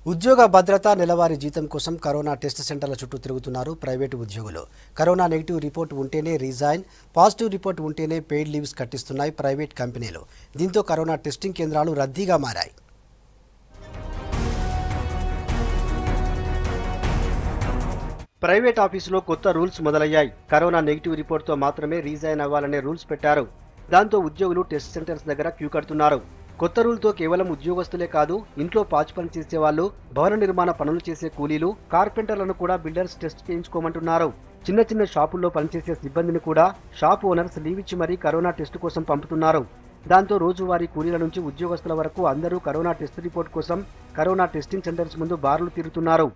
ఉద్యోగ భద్రత నెలవారీ జీతం కోసం కరోనా టెస్ట్ సెంటర్ల చుట్టూ తిరుగుతున్నారు ప్రైవేటు ఉద్యోగులు కరోనా నెగిటివ్ రిపోర్ట్ ఉంటేనే రిజైన్ పాజిటివ్ రిపోర్ట్ ఉంటేనే పెయిడ్ లీవ్స్ కట్టిస్తున్నాయి ప్రైవేట్ కంపెనీలు దీంతో కరోనా టెస్టింగ్ కేంద్రాలు రద్దీగా మారాయి ప్రైవేట్ ఆఫీసులో కొత్త రూల్స్ మొదలయ్యాయి కరోనా నెగిటివ్ రిపోర్ట్తో మాత్రమే రీజైన్ అవ్వాలనే రూల్స్ పెట్టారు దాంతో ఉద్యోగులు టెస్ట్ సెంటర్స్ దగ్గర క్యూ కడుతున్నారు కొత్త రూల్తో కేవలం ఉద్యోగస్తులే కాదు ఇంట్లో పాచి పని చేసే వాళ్ళు భవన నిర్మాణ పనులు చేసే కూలీలు కార్పెంటర్లను కూడా బిల్డర్స్ టెస్ట్ చేయించుకోమంటున్నారు చిన్న చిన్న షాపుల్లో పనిచేసే సిబ్బందిని కూడా షాప్ ఓనర్స్ లీవ్ ఇచ్చి మరీ కరోనా టెస్ట్ కోసం పంపుతున్నారు దాంతో రోజువారీ కూలీల నుంచి ఉద్యోగస్తుల వరకు అందరూ కరోనా టెస్ట్ రిపోర్ట్ కోసం కరోనా టెస్టింగ్ సెంటర్స్ ముందు బారులు తిరుగుతున్నారు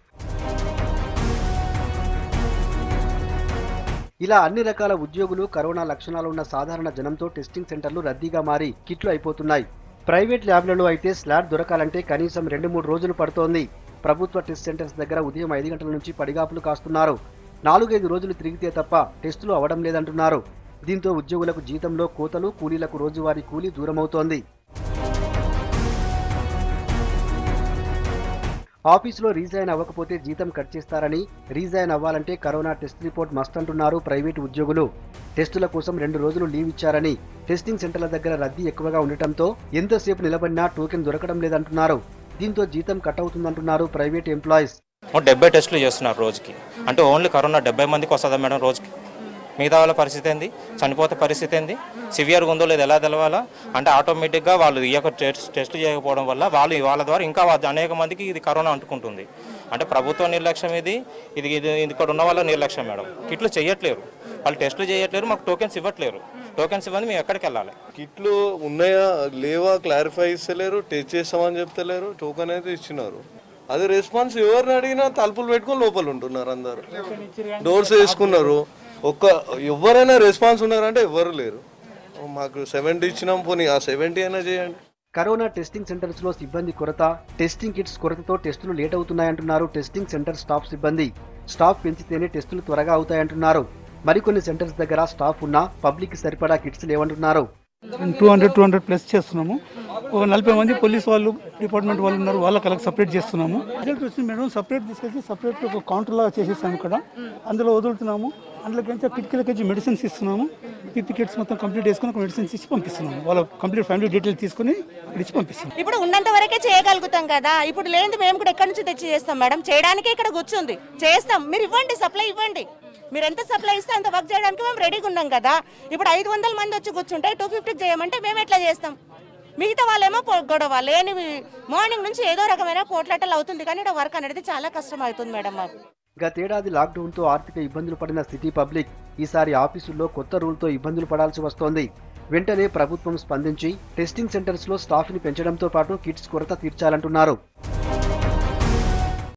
ఇలా అన్ని రకాల ఉద్యోగులు కరోనా లక్షణాలు ఉన్న సాధారణ జనంతో టెస్టింగ్ సెంటర్లు రద్దీగా మారి కిట్లు అయిపోతున్నాయి ప్రైవేట్ ల్యాబ్లలో అయితే స్లాట్ దొరకాలంటే కనీసం రెండు మూడు రోజులు పడుతోంది ప్రభుత్వ టెస్ట్ సెంటర్స్ దగ్గర ఉదయం ఐదు గంటల నుంచి పడిగాపులు కాస్తున్నారు నాలుగైదు రోజులు తిరిగితే తప్ప టెస్టులు అవడం లేదంటున్నారు దీంతో ఉద్యోగులకు జీతంలో కోతలు కూలీలకు రోజువారీ కూలీ దూరమవుతోంది ఆఫీసులో రీజైన్ అవ్వకపోతే జీతం కట్ చేస్తారని రీజైన్ అవ్వాలంటే కరోనా టెస్ట్ రిపోర్ట్ మస్ట్ అంటున్నారు ప్రైవేటు ఉద్యోగులు టెస్టుల కోసం రెండు రోజులు లీవ్ ఇచ్చారని టెస్టింగ్ సెంటర్ల దగ్గర రద్దీ ఎక్కువగా ఉండటంతో ఎంతసేపు నిలబడినా టోకెన్ దొరకడం లేదంటున్నారు దీంతో జీతం కట్ అవుతుందంటున్నారు ప్రైవేట్ ఎంప్లాయీస్ ఓ డెబ్బై టెస్టులు చేస్తున్నారు రోజుకి అంటే ఓన్లీ కరోనా డెబ్బై మందికి వస్తుందా మేడం రోజుకి మిగతా వాళ్ళ పరిస్థితి ఏంది చనిపోతే పరిస్థితి ఏంది సివియర్గా ఉందో లేదో ఎలా తెలవాలా అంటే ఆటోమేటిక్గా వాళ్ళు ఈ యొక్క టెస్ట్ టెస్ట్ చేయకపోవడం వల్ల వాళ్ళు వాళ్ళ ద్వారా ఇంకా వా- అనేక మందికి ఇది కరోనా అంటుకుంటుంది అంటే ప్రభుత్వ నిర్లక్ష్యం ఇది ఇది ఇది ఇది ఇక్కడ ఉన్న వాళ్ళ నిర్లక్ష్యం మేడం కిట్లు చేయట్లేరు వాళ్ళు టెస్టులు చేయట్లేరు మాకు టోకెన్స్ ఇవ్వట్లేరు టోకెన్స్ ఇవ్వండి మేము ఎక్కడికి వెళ్ళాలి కిట్లు ఉన్నాయా లేవా క్లారిఫై ఇస్తలేరు టెస్ట్ చేస్తామని చెప్తలేరు టోకెన్ అయితే ఇచ్చినారు అది రెస్పాన్స్ ఎవరిని అడిగినా తలుపులు పెట్టుకొని లోపల ఉంటున్నారు అందరు డోర్స్ వేసుకున్నారు ఒక్క ఎవరైనా రెస్పాన్స్ ఉన్నారంటే ఎవరు లేరు మాకు సెవెంటీ ఇచ్చినాం పోనీ ఆ సెవెంటీ అయినా చేయండి కరోనా టెస్టింగ్ సెంటర్స్ లో సిబ్బంది కొరత టెస్టింగ్ కిట్స్ కొరతతో టెస్టులు లేట్ అవుతున్నాయంటున్నారు టెస్టింగ్ సెంటర్ స్టాఫ్ సిబ్బంది స్టాఫ్ పెంచితేనే టెస్టులు త్వరగా అవుతాయంటున్నారు మరికొన్ని సెంటర్స్ దగ్గర స్టాఫ్ ఉన్నా పబ్లిక్ సరిపడా కిట్స్ లేవంటున్నారు two hundred two hundred plus చేస్తున్నాము ఒక నలభై మంది పోలీస్ వాళ్ళు డిపార్ట్మెంట్ వాళ్ళు ఉన్నారు వాళ్ళకి అలాగ సపరేట్ చేస్తున్నాము రిజల్ట్ వచ్చింది మేడం సపరేట్ తీసుకొచ్చి సపరేట్ ఒక కౌంటర్ లాగా చేసేసాము ఇక్కడ అందులో వదులుతున్నాము అందులోకి కిటికీలకి మెడిసిన్స్ ఇస్తున్నాము పీపీ కిట్స్ మొత్తం కంప్లీట్ చేసుకుని ఒక మెడిసిన్స్ ఇచ్చి పంపిస్తున్నాము వాళ్ళ కంప్లీట్ ఫ్యామిలీ డీటెయిల్స్ తీసుకుని ఇక్కడ ఇచ్చి పంపిస్తున్నాం ఇప్పుడు ఉన్నంత వరకే చేయగలుగుతాం కదా ఇప్పుడు లేనిది మేము కూడా ఎక్కడి నుంచి తెచ్చి చేస్తాం మేడం చేయడానికి ఇక్కడ కూర్చుంది చేస్తాం మీరు ఇవ్వండి సప్లై ఇవ్వండి మీరు ఎంత సప్లై ఇస్తే అంత వర్క్ చేయడానికి మేము రెడీగా ఉన్నాం కదా ఇప్పుడు ఐదు వందల మంది వచ్చి కూర్చుంటే టూ ఫిఫ్టీకి చేయమంటే మేము ఎట్లా చేస్తాం మిగతా వాళ్ళేమో పో- గొడవ లేనివి మార్నింగ్ నుంచి ఏదో రకమైన పోట్లాటలు అవుతుంది కానీ ఇక్కడ వర్క్ అనేది చాలా కష్టం అవుతుంది మేడం మాకు గతేడాది లాక్డౌన్తో ఆర్థిక ఇబ్బందులు పడిన సిటీ పబ్లిక్ ఈసారి ఆఫీసుల్లో కొత్త రూల్తో ఇబ్బందులు పడాల్సి వస్తోంది వెంటనే ప్రభుత్వం స్పందించి టెస్టింగ్ సెంటర్స్లో స్టాఫ్ని పెంచడంతో పాటు కిట్స్ కొరత తీర్చాలంటున్నారు